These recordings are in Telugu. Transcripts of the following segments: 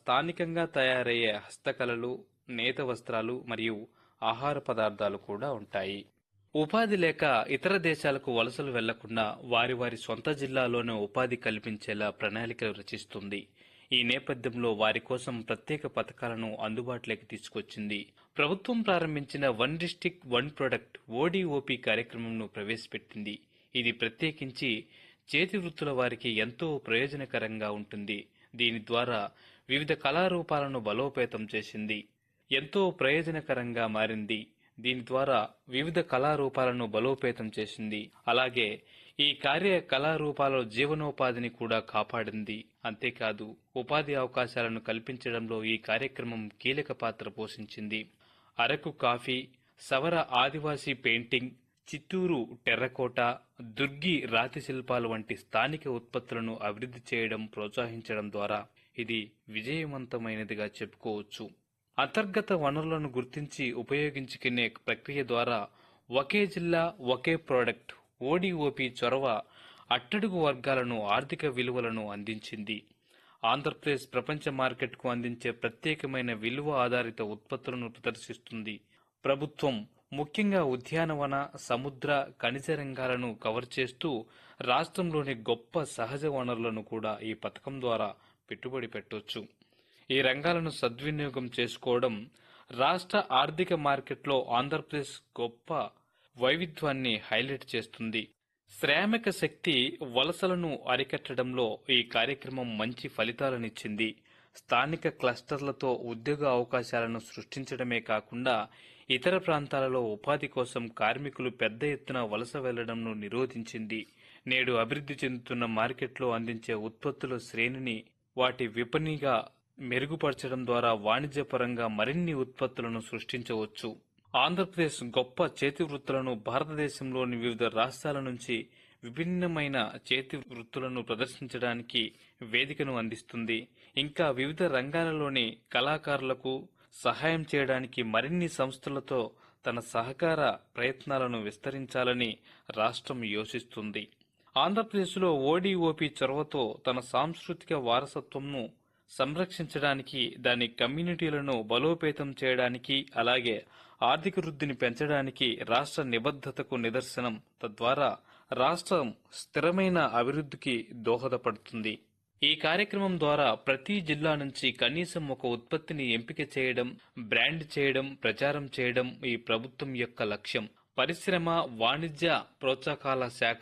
స్థానికంగా తయారయ్యే హస్తకళలు నేత వస్త్రాలు మరియు ఆహార పదార్థాలు కూడా ఉంటాయి ఉపాధి లేక ఇతర దేశాలకు వలసలు వెళ్లకుండా వారి వారి సొంత జిల్లాలోనే ఉపాధి కల్పించేలా ప్రణాళికలు రచిస్తుంది ఈ నేపథ్యంలో వారి కోసం ప్రత్యేక పథకాలను అందుబాటులోకి తీసుకొచ్చింది ప్రభుత్వం ప్రారంభించిన one district one product ODOP కార్యక్రమంను ప్రవేశపెట్టింది ఇది ప్రత్యేకించి చేతి వృత్తుల వారికి ఎంతో ప్రయోజనకరంగా ఉంటుంది దీని ద్వారా వివిధ కళారూపాలను బలోపేతం చేసింది ఎంతో ప్రయోజనకరంగా మారింది దీని ద్వారా వివిధ కళారూపాలను బలోపేతం చేసింది అలాగే ఈ కార్య కళారూపాల జీవనోపాధిని కూడా కాపాడింది అంతేకాదు ఉపాధి అవకాశాలను కల్పించడంలో ఈ కార్యక్రమం కీలక పాత్ర పోషించింది అరకు కాఫీ సవర ఆదివాసీ పెయింటింగ్ చిత్తూరు టెర్రకోట దుర్గి రాతి శిల్పాలు వంటి స్థానిక ఉత్పత్తులను అభివృద్ధి చేయడం ప్రోత్సహించడం ద్వారా ఇది విజయవంతమైనదిగా చెప్పుకోవచ్చు అంతర్గత వనరులను గుర్తించి ఉపయోగించుకునే ప్రక్రియ ద్వారా ఒకే జిల్లా ఒకే ప్రోడక్ట్ ఓడిఓపి చొరవ అట్టడుగు వర్గాలను ఆర్థిక విలువలను అందించింది ఆంధ్రప్రదేశ్ ప్రపంచ మార్కెట్కు అందించే ప్రత్యేకమైన విలువ ఆధారిత ఉత్పత్తులను ప్రదర్శిస్తుంది ప్రభుత్వం ముఖ్యంగా ఉద్యానవన సముద్ర ఖనిజ రంగాలను కవర్ చేస్తూ రాష్ట్రంలోని గొప్ప సహజ వనరులను కూడా ఈ పథకం ద్వారా పెట్టుబడి పెట్టొచ్చు ఈ రంగాలను సద్వినియోగం చేసుకోవడం రాష్ట్ర ఆర్థిక మార్కెట్లో ఆంధ్రప్రదేశ్ గొప్ప వైవిధ్యాన్ని హైలైట్ చేస్తుంది శ్రామిక శక్తి వలసలను అరికట్టడంలో ఈ కార్యక్రమం మంచి ఫలితాలనిచ్చింది స్థానిక క్లస్టర్లతో ఉద్యోగ అవకాశాలను సృష్టించడమే కాకుండా ఇతర ప్రాంతాలలో ఉపాధి కోసం కార్మికులు పెద్ద ఎత్తున వలస వెళ్లడంను నిరోధించింది నేడు అభివృద్ధి చెందుతున్న మార్కెట్లో అందించే ఉత్పత్తుల శ్రేణిని వాటి విపణిగా మెరుగుపరచడం ద్వారా వాణిజ్యపరంగా మరిన్ని ఉత్పత్తులను సృష్టించవచ్చు ఆంధ్రప్రదేశ్ గొప్ప చేతి వృత్తులను భారతదేశంలోని వివిధ రాష్ట్రాల నుంచి విభిన్నమైన చేతి వృత్తులను ప్రదర్శించడానికి వేదికను అందిస్తుంది ఇంకా వివిధ రంగాలలోని కళాకారులకు సహాయం చేయడానికి మరిన్ని సంస్థలతో తన సహకార ప్రయత్నాలను విస్తరించాలని రాష్ట్రం యోచిస్తుంది ఆంధ్రప్రదేశ్లో ఓడిఓపి చొరవతో తన సాంస్కృతిక వారసత్వంను సంరక్షించడానికి దాని కమ్యూనిటీలను బలోపేతం చేయడానికి అలాగే ఆర్థిక వృద్ధిని పెంచడానికి రాష్ట్ర నిబద్ధతకు నిదర్శనం తద్వారా రాష్ట్రం స్థిరమైన అభివృద్ధికి దోహదపడుతుంది ఈ కార్యక్రమం ద్వారా ప్రతి జిల్లా నుంచి కనీసం ఒక ఉత్పత్తిని ఎంపిక చేయడం బ్రాండ్ చేయడం ప్రచారం చేయడం ఈ ప్రభుత్వం యొక్క లక్ష్యం పరిశ్రమ వాణిజ్య ప్రోత్సాహకాల శాఖ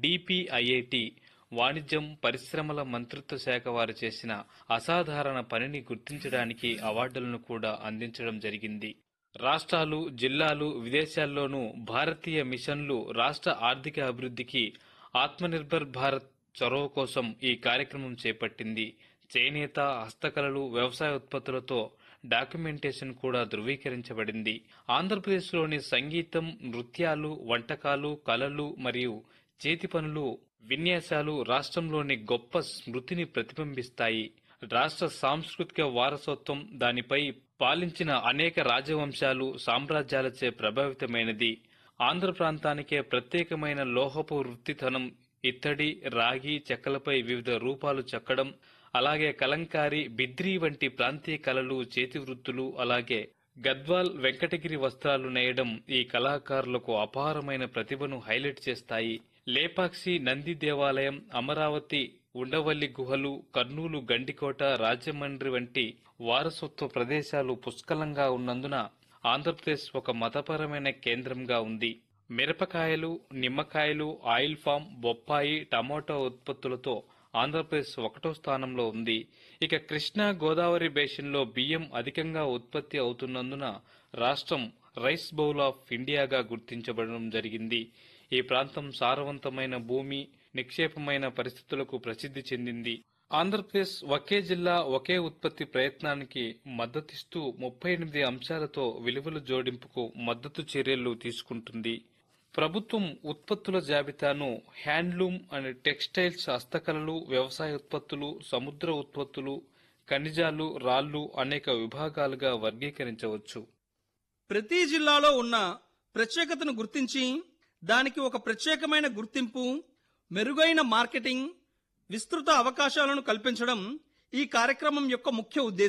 డిపిఐఐటి వాణిజ్యం పరిశ్రమల మంత్రిత్వ శాఖ వారు చేసిన అసాధారణ పనిని గుర్తించడానికి అవార్డులను కూడా అందించడం జరిగింది రాష్ట్రాలు జిల్లాలు విదేశాల్లోనూ భారతీయ మిషన్లు రాష్ట్ర ఆర్థిక అభివృద్ధికి ఆత్మనిర్భర్ భారత్ చొరవ కోసం ఈ కార్యక్రమం చేపట్టింది చేనేత హస్తకళలు వ్యవసాయ ఉత్పత్తులతో డాక్యుమెంటేషన్ కూడా ధృవీకరించబడింది ఆంధ్రప్రదేశ్లోని సంగీతం నృత్యాలు వంటకాలు కళలు మరియు చేతి పనులు విన్యాసాలు రాష్ట్రంలోని గొప్ప స్మృతిని ప్రతిబింబిస్తాయి రాష్ట్ర సాంస్కృతిక వారసత్వం దానిపై పాలించిన అనేక రాజవంశాలు సామ్రాజ్యాలచే ప్రభావితమైనది ఆంధ్ర ప్రాంతానికే ప్రత్యేకమైన లోహపు వృత్తితనం ఇత్తడి రాగి చెక్కలపై వివిధ రూపాలు చెక్కడం అలాగే కలంకారి బిద్రీ వంటి ప్రాంతీయ కళలు చేతి వృత్తులు అలాగే గద్వాల్ వెంకటగిరి వస్త్రాలు నేయడం ఈ కళాకారులకు అపారమైన ప్రతిభను హైలైట్ చేస్తాయి లేపాక్షి నంది దేవాలయం అమరావతి ఉండవల్లి గుహలు కర్నూలు గండికోట రాజమండ్రి వంటి వారసత్వ ప్రదేశాలు పుష్కలంగా ఉన్నందున ఆంధ్రప్రదేశ్ ఒక మతపరమైన కేంద్రంగా ఉంది మిరపకాయలు నిమ్మకాయలు ఆయిల్ ఫామ్ బొప్పాయి టమోటా ఉత్పత్తులతో ఆంధ్రప్రదేశ్ ఒకటో స్థానంలో ఉంది ఇక కృష్ణా గోదావరి బేసిన్లో బియ్యం అధికంగా ఉత్పత్తి అవుతున్నందున రాష్ట్రం రైస్ బౌల్ ఆఫ్ ఇండియాగా గుర్తించబడడం జరిగింది ఈ ప్రాంతం సారవంతమైన భూమి నిక్షేపమైన పరిస్థితులకు ప్రసిద్ధి చెందింది ఆంధ్రప్రదేశ్ ఒకే జిల్లా ఒకే ఉత్పత్తి ప్రయత్నానికి మద్దతిస్తూ ముప్పై ఎనిమిది అంశాలతో విలువల జోడింపుకు మద్దతు చర్యలు తీసుకుంటుంది ప్రభుత్వం ఉత్పత్తుల జాబితాను హ్యాండ్లూమ్ అండ్ టెక్స్టైల్స్ హస్తకళలు వ్యవసాయ ఉత్పత్తులు సముద్ర ఉత్పత్తులు ఖనిజాలు రాళ్లు అనేక విభాగాలుగా వర్గీకరించవచ్చు ప్రతి జిల్లాలో ఉన్న ప్రత్యేకతను గుర్తించి దానికి ఒక ప్రత్యేకమైన గుర్తింపు మెరుగైన మార్కెటింగ్ విస్తృత అవకాశాలను కల్పించడం ఈ కార్యక్రమం యొక్క ముఖ్య ఉద్దేశం